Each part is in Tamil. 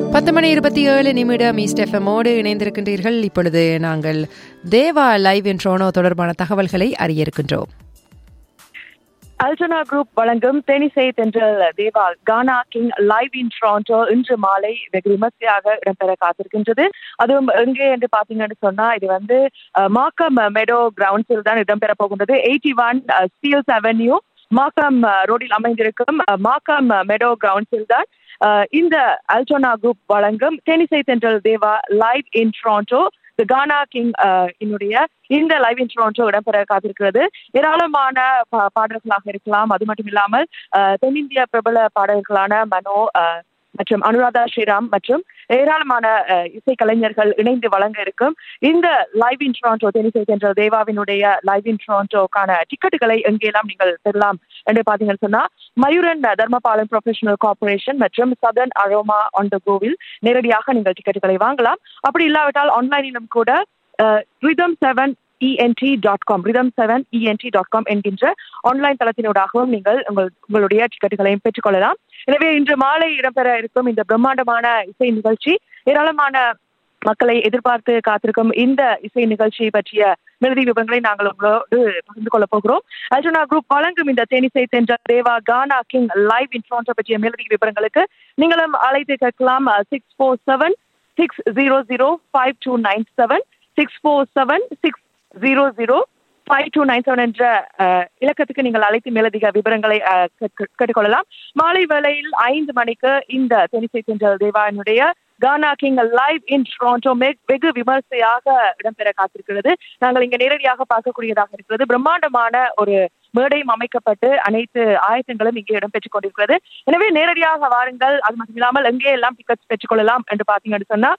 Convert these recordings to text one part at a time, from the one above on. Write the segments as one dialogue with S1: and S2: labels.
S1: பத்து மணி இருபத்தி ஏழு நிமிடம் ஈஸ்ட் எஃப்எம்மோடு இணைந்திருக்கின்றீர்கள் இப்பொழுது நாங்கள் தேவா லைவ் இன்ட்ரோனோ தொடர்பான தகவல்களை அறிய இருக்கின்றோம்
S2: அல்டனா குரூப் வழங்கும் டெனிசை தென்றல் Deva Gaana King live in Toronto இன்று மாலை வெகு விமர்சையாக இடம்பெற காத்திருக்கின்றது அதுவும் எங்கே என்று பாத்தீங்கன்னு சொன்னா இது வந்து அஹ், மாக்கம் மெடோ கிரவுண்ட்ஸில் தான் இடம்பெற போகின்றது eighty one Steeles Avenue Markham uh, ரோடில் அமைந்திருக்கும் அஹ், மாக்கம் மெடோ கிரவுண்ட்ஸில் தான் அஹ், இந்த அல்டோனா குரூப் வழங்கும் டெனிசை தென்றல் Deva live in Toronto the Gaana King என்னுடைய இந்த லைவ் இன் டொரண்டோ இடம்பெற காத்திருக்கிறது ஏராளமான பா- பாடல்களாக இருக்கலாம் அது மட்டும் இல்லாமல் அஹ், தென்னிந்திய பிரபல பாடல்களான மனோ அஹ், மற்றும் அனுராதா ஸ்ரீராம் மற்றும் ஏராளமான அஹ், இசைக்கலைஞர்கள் இணைந்து வழங்க இருக்கும் இந்த லைவ் இன் டொரண்டோ தெனிசை சென்ற தேவாவினுடைய லைவ் இன் டொரண்டோக்கான டிக்கெட்டுகளை எங்கெல்லாம் நீங்கள் பெறலாம் என்று பார்த்தீங்கன்னு சொன்னா மயூரன் தர்மபாலன் ப்ரொஃபஷனல் கார்பரேஷன் மற்றும் சதர்ன் அரோமா ஆன் த கோவில் நேரடியாக நீங்கள் டிக்கெட்டுகளை வாங்கலாம் அப்படி இல்லாவிட்டால் ஆன்லைனிலும் கூட Rhythm seven ENT dot com Rhythm seven ENT dot com என்கின்ற ஆன்லைன் தளத்தினூடாகவும் நீங்கள் உங்கள் உங்களுடைய டிக்கெட்டுகளையும் பெற்றுக்கொள்ளலாம் எனவே இன்று மாலை இடம்பெற இருக்கும் இந்த பிரம்மாண்டமான இசை நிகழ்ச்சி ஏராளமான மக்களை எதிர்பார்த்து காத்திருக்கும் இந்த இசை நிகழ்ச்சி பற்றிய மெழுதி விவரங்களை நாங்கள் உங்களோடு பகிர்ந்து கொள்ளப் போகிறோம் அர்ஜுனா குரூப் வழங்கும் இந்த தேனிசை சென்ற Deva Gaana King live in Toronto பற்றிய மெழுதி விவரங்களுக்கு நீங்களும் அழைத்து கேட்கலாம் six four seven six zero zero five two nine seven six four seven six zero zero five two nine seven என்ற அஹ், இலக்கத்துக்கு நீங்கள் அழைத்து மேலதிக விவரங்களை அஹ், கேட்க- கேட்டுக்கொள்ளலாம் மாலை வேளையில் ஐந்து மணிக்கு இந்த தெனிசை சென்ற தேவானுடைய Gaana King live in Toronto வெகு விமர்சையாக இடம்பெற காத்திருக்கிறது நாங்கள் இங்க நேரடியாக பார்க்கக்கூடியதாக இருக்கிறது பிரம்மாண்டமான ஒரு மேடையும் அமைக்கப்பட்டு அனைத்து ஆயத்தங்களும் இங்கே இடம்பெற்றுக் கொண்டிருக்கிறது எனவே நேரடியாக வாருங்கள் அது மட்டும் இல்லாமல் எங்கே எல்லாம் டிக்கெட்ஸ் பெற்றுக்கொள்ளலாம் என்று பார்த்தீங்கன்னு சொன்னா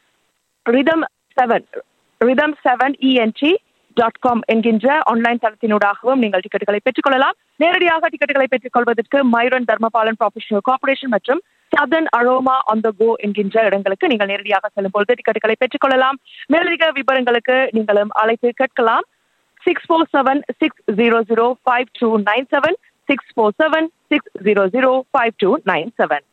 S2: Rhythm seven Rhythm seven ENT dot com என்கின்ற ஆன்லைன் தளத்தினூடாகவும் நீங்கள் டிக்கெட்டுகளை பெற்றுக்கொள்ளலாம் நேரடியாக டிக்கெட்டுகளை பெற்றுக்கொள்வதற்கு மைரன் தர்மபாலன் ப்ரொஃபஷனல் கார்பரேஷன் மற்றும் Southern Aroma on the Go என்கின்ற இடங்களுக்கு நீங்கள் நேரடியாக செல்லும் பொழுது டிக்கெட்டுகளை பெற்றுக்கொள்ளலாம் மேலதிக விவரங்களுக்கு நீங்களும் அழைத்து கேட்கலாம் six four seven six zero zero five two nine seven six four seven six zero zero five two nine seven